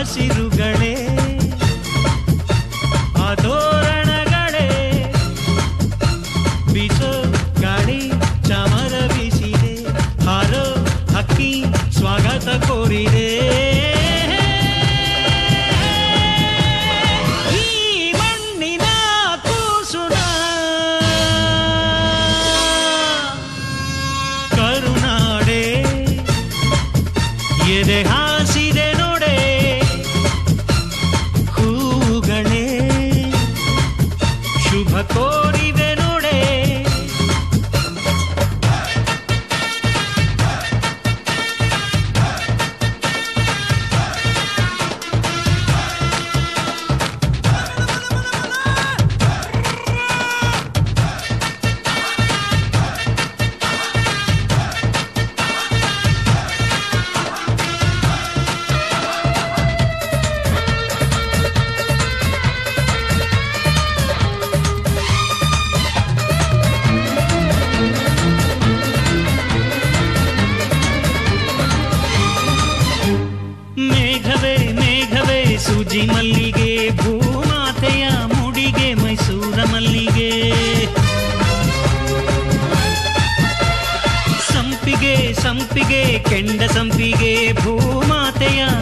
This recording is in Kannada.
ಹಸಿರುಗಳೇ ಆತೋರಣಗಳೇ ಬೀಸೋ ಗಾಳಿ ಚಾಮರ ಬೀಸಿದೆ ಹಾರೋ ಹಕ್ಕಿ ಸ್ವಾಗತ ಕೋರಿದೆ ಈ ಮಣ್ಣಿನ ಕೂಸುನ ಕರುನಾಡೆ ಎದೆ ಹಾಸಿದೆ ನೋಡೆ ಹೂಗಳೇ ಶುಭ ಕೋರಿದೆ ನೋಡೆ ಮೇಘವೇ ಮೇಘವೇ ಸೂಜಿ ಮಲ್ಲಿಗೆ ಭೂಮಾತೆಯ ಮುಡಿಗೆ ಮೈಸೂರ ಮಲ್ಲಿಗೆ ಸಂಪಿಗೆ ಸಂಪಿಗೆ ಕೆಂಡ ಸಂಪಿಗೆ ಭೂಮಾತೆಯ